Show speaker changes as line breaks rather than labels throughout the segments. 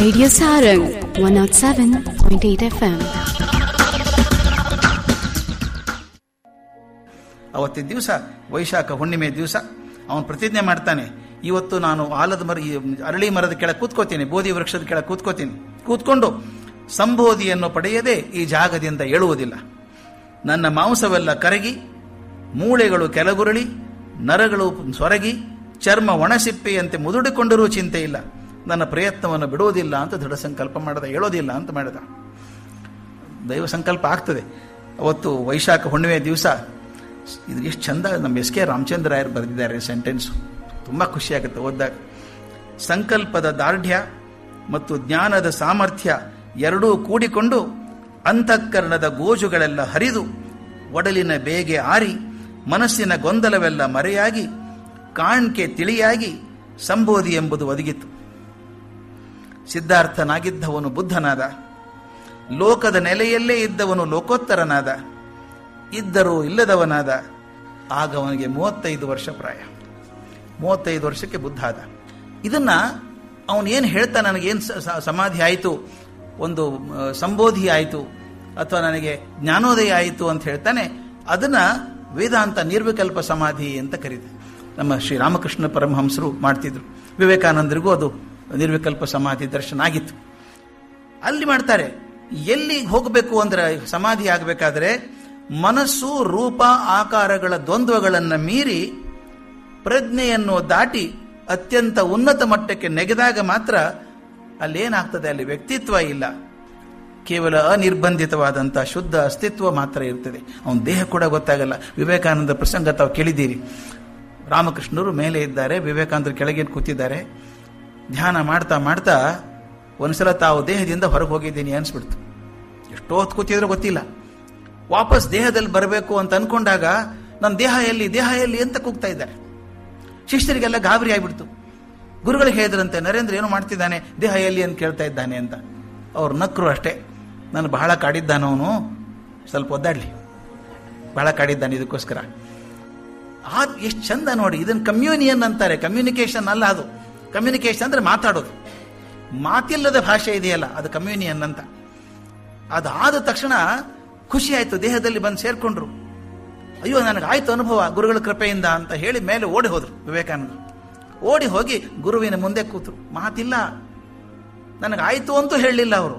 Radio Sarang 107.8 FM.
ಅವತ್ತಿನ ದಿವಸ ವೈಶಾಖ ಹುಣ್ಣಿಮೆ ದಿವಸ ಅವನು ಪ್ರತಿಜ್ಞೆ ಮಾಡ್ತಾನೆ ಇವತ್ತು ನಾನು ಆಲದ ಮರ ಈ ಅರಳಿ ಮರದ ಕೆಳಗೆ ಕೂತ್ಕೋತೀನಿ ಬೋಧಿ ವೃಕ್ಷದ ಕೆಳಗೆ ಕೂತ್ಕೋತೀನಿ ಕೂತ್ಕೊಂಡು ಸಂಬೋಧಿಯನ್ನು ಪಡೆಯದೆ ಈ ಜಾಗದಿಂದ ಏಳುವುದಿಲ್ಲ ನನ್ನ ಮಾಂಸವೆಲ್ಲ ಕರಗಿ ಮೂಳೆಗಳು ಕೆಳಗುರುಳಿ ನರಗಳು ಸೊರಗಿ ಚರ್ಮ ಒಣಸಿಪ್ಪೆಯಂತೆ ಮುದುಡಿಕೊಂಡರೂ ಚಿಂತೆ ಇಲ್ಲ ನನ್ನ ಪ್ರಯತ್ನವನ್ನು ಬಿಡುವುದಿಲ್ಲ ಅಂತ ದೃಢ ಸಂಕಲ್ಪ ಮಾಡದ ಹೇಳೋದಿಲ್ಲ ಅಂತ ಮಾಡಿದ ದೈವ ಸಂಕಲ್ಪ ಆಗ್ತದೆ ಅವತ್ತು ವೈಶಾಖ ಹುಣ್ಣಿಮೆ ದಿವಸ ಇದು ಎಷ್ಟು ಚಂದ ನಮ್ಮ ಎಸ್ ಕೆ ರಾಮಚಂದ್ರ ರಾಯರು ಬರೆದಿದ್ದಾರೆ ಸೆಂಟೆನ್ಸು ತುಂಬ ಖುಷಿಯಾಗುತ್ತೆ ಓದಿದಾಗ ಸಂಕಲ್ಪದ ದಾರ್ಢ್ಯ ಮತ್ತು ಜ್ಞಾನದ ಸಾಮರ್ಥ್ಯ ಎರಡೂ ಕೂಡಿಕೊಂಡು ಅಂತಃಕರಣದ ಗೋಜುಗಳೆಲ್ಲ ಹರಿದು ಒಡಲಿನ ಬೇಗೆ ಆರಿ ಮನಸ್ಸಿನ ಗೊಂದಲವೆಲ್ಲ ಮರೆಯಾಗಿ ಕಾಣ್ಕೆ ತಿಳಿಯಾಗಿ ಸಂಬೋಧಿ ಎಂಬುದು ಒದಗಿತು ಸಿದ್ಧಾರ್ಥನಾಗಿದ್ದವನು ಬುದ್ಧನಾದ ಲೋಕದ ನೆಲೆಯಲ್ಲೇ ಇದ್ದವನು ಲೋಕೋತ್ತರನಾದ ಇದ್ದರೂ ಇಲ್ಲದವನಾದ ಆಗ ಅವನಿಗೆ ಮೂವತ್ತೈದು ವರ್ಷ ಪ್ರಾಯ ಮೂವತ್ತೈದು ವರ್ಷಕ್ಕೆ ಬುದ್ಧ ಆದ ಇದನ್ನ ಅವನು ಏನು ಹೇಳ್ತಾ ನನಗೇನು ಸಮಾಧಿ ಆಯಿತು ಒಂದು ಆ, ಸಂಬೋಧಿ ಆಯಿತು ಅಥವಾ ನನಗೆ ಜ್ಞಾನೋದಯ ಆಯಿತು ಅಂತ ಹೇಳ್ತಾನೆ ಅದನ್ನ ವೇದಾಂತ ನಿರ್ವಿಕಲ್ಪ ಸಮಾಧಿ ಅಂತ ಕರೀತಾರೆ ನಮ್ಮ ಶ್ರೀ ರಾಮಕೃಷ್ಣ ಪರಮಹಂಸರು ಮಾಡ್ತಿದ್ರು ವಿವೇಕಾನಂದರಿಗೂ ಅದು ನಿರ್ವಿಕಲ್ಪ ಸಮಾಧಿ ದರ್ಶನ ಆಗಿತ್ತು ಅಲ್ಲಿ ಮಾಡ್ತಾರೆ ಎಲ್ಲಿ ಹೋಗಬೇಕು ಅಂದ್ರೆ ಸಮಾಧಿ ಆಗಬೇಕಾದ್ರೆ ಮನಸ್ಸು ರೂಪ ಆಕಾರಗಳ ದ್ವಂದ್ವಗಳನ್ನು ಮೀರಿ ಪ್ರಜ್ಞೆಯನ್ನು ದಾಟಿ ಅತ್ಯಂತ ಉನ್ನತ ಮಟ್ಟಕ್ಕೆ ನೆಗೆದಾಗ ಮಾತ್ರ ಅಲ್ಲೇನಾಗ್ತದೆ ಅಲ್ಲಿ ವ್ಯಕ್ತಿತ್ವ ಇಲ್ಲ ಕೇವಲ ಅನಿರ್ಬಂಧಿತವಾದಂಥ ಶುದ್ಧ ಅಸ್ತಿತ್ವ ಮಾತ್ರ ಇರ್ತದೆ ಅವನ ದೇಹ ಕೂಡ ಗೊತ್ತಾಗಲ್ಲ ವಿವೇಕಾನಂದ ಪ್ರಸಂಗ ತಾವು ಕೇಳಿದ್ದೀರಿ ರಾಮಕೃಷ್ಣರು ಮೇಲೆ ಇದ್ದಾರೆ ವಿವೇಕಾನಂದರು ಕೆಳಗೆ ಕೂತಿದ್ದಾರೆ ಧ್ಯಾನ ಮಾಡ್ತಾ ಮಾಡ್ತಾ ಒಂದ್ಸಲ ತಾವು ದೇಹದಿಂದ ಹೊರಗೆ ಹೋಗಿದ್ದೀನಿ ಅನ್ಸ್ಬಿಡ್ತು ಎಷ್ಟೋ ಹೊತ್ತು ಕೂತಿದ್ರು ಗೊತ್ತಿಲ್ಲ ವಾಪಸ್ ದೇಹದಲ್ಲಿ ಬರಬೇಕು ಅಂತ ಅನ್ಕೊಂಡಾಗ ನನ್ನ ದೇಹ ಎಲ್ಲಿ ದೇಹ ಎಲ್ಲಿ ಅಂತ ಕೂಗ್ತಾ ಇದ್ದಾರೆ ಶಿಷ್ಯರಿಗೆಲ್ಲ ಗಾಬರಿ ಆಗಿಬಿಡ್ತು ಗುರುಗಳಿಗೆ ಹೇಳಿದ್ರಂತೆ ನರೇಂದ್ರ ಏನು ಮಾಡ್ತಿದ್ದಾನೆ ದೇಹ ಎಲ್ಲಿ ಅಂತ ಕೇಳ್ತಾ ಇದ್ದಾನೆ ಅಂತ ಅವ್ರು ನಕ್ರು ಅಷ್ಟೇ ನಾನು ಬಹಳ ಕಾಡಿದ್ದಾನವನು ಸ್ವಲ್ಪ ಒದ್ದಾಡ್ಲಿ ಬಹಳ ಕಾಡಿದ್ದಾನೆ ಇದಕ್ಕೋಸ್ಕರ ಆ ಎಷ್ಟು ಚಂದ ನೋಡಿ ಇದನ್ನ ಕಮ್ಯೂನಿಯನ್ ಅಂತಾರೆ ಕಮ್ಯುನಿಕೇಶನ್ ಅಲ್ಲ ಅದು ಕಮ್ಯುನಿಕೇಶನ್ ಅಂದ್ರೆ ಮಾತಾಡೋದು ಮಾತಿಲ್ಲದ ಭಾಷೆ ಇದೆಯಲ್ಲ ಅದು ಕಮ್ಯೂನಿಯನ್ ಅಂತ ಅದಾದ ತಕ್ಷಣ ಖುಷಿ ಆಯ್ತು ದೇಹದಲ್ಲಿ ಬಂದು ಸೇರ್ಕೊಂಡ್ರು ಅಯ್ಯೋ ನನಗೆ ಆಯ್ತು ಅನುಭವ ಗುರುಗಳ ಕೃಪೆಯಿಂದ ಅಂತ ಹೇಳಿ ಮೇಲೆ ಓಡಿ ಹೋದ್ರು ವಿವೇಕಾನಂದರು ಓಡಿ ಹೋಗಿ ಗುರುವಿನ ಮುಂದೆ ಕೂತರು ಮಾತಿಲ್ಲ ನನಗಾಯ್ತು ಅಂತೂ ಹೇಳಲಿಲ್ಲ ಅವರು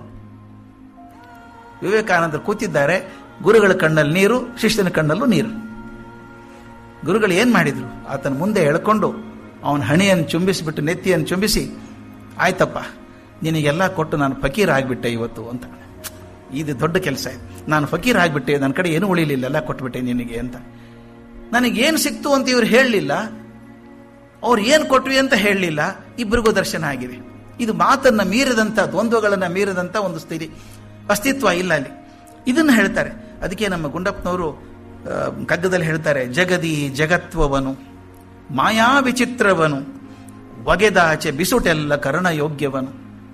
ವಿವೇಕಾನಂದರು ಕೂತಿದ್ದಾರೆ ಗುರುಗಳ ಕಣ್ಣಲ್ಲಿ ನೀರು ಶಿಷ್ಯನ ಕಣ್ಣಲ್ಲೂ ನೀರು ಗುರುಗಳು ಏನ್ ಮಾಡಿದ್ರು ಆತನ ಮುಂದೆ ಎಳ್ಕೊಂಡು ಅವನ ಹಣಿಯನ್ನು ಚುಂಬಿಸಿಬಿಟ್ಟು ನೆತ್ತಿಯನ್ನು ಚುಂಬಿಸಿ ಆಯ್ತಪ್ಪ ನಿನಗೆಲ್ಲ ಕೊಟ್ಟು ನಾನು ಫಕೀರ್ ಆಗಿಬಿಟ್ಟೆ ಇವತ್ತು ಅಂತ ಇದು ದೊಡ್ಡ ಕೆಲಸ ಇದು ನಾನು ಫಕೀರ್ ಆಗಿಬಿಟ್ಟೆ ನನ್ನ ಕಡೆ ಏನೂ ಉಳಿಲಿಲ್ಲ ಎಲ್ಲ ಕೊಟ್ಬಿಟ್ಟೆ ನಿನಗೆ ಅಂತ ನನಗೇನು ಸಿಕ್ತು ಅಂತ ಇವ್ರು ಹೇಳಲಿಲ್ಲ ಅವ್ರು ಏನು ಕೊಟ್ವಿ ಅಂತ ಹೇಳಲಿಲ್ಲ ಇಬ್ಬರಿಗೂ ದರ್ಶನ ಆಗಿದೆ ಇದು ಮಾತನ್ನ ಮೀರದಂತ ದ್ವಂದ್ವಗಳನ್ನ ಮೀರದಂತ ಒಂದು ಸ್ಥಿತಿ ಅಸ್ತಿತ್ವ ಇಲ್ಲ ಅಲ್ಲಿ ಇದನ್ನ ಹೇಳ್ತಾರೆ ಅದಕ್ಕೆ ನಮ್ಮ ಗುಂಡಪ್ಪನವರು ಆ, ಕಗ್ಗದಲ್ಲಿ ಹೇಳ್ತಾರೆ ಜಗದಿ ಜಗತ್ವವನು ಮಾಯಾ ವಿಚಿತ್ರವನು ಒಗೆದಾಚೆ ಬಿಸುಟೆಲ್ಲ ಕರ್ಣಯೋಗ್ಯವನು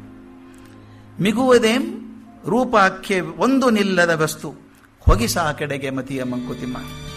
ಮಿಗುವುದೇಂ ರೂಪಾಖ್ಯೆ ಒಂದು ನಿಲ್ಲದ ವಸ್ತು ಹೊಗಿಸಾ ಕೆಡೆಗೆ ಮತಿಯ ಮಂಕುತಿಮ್ಮ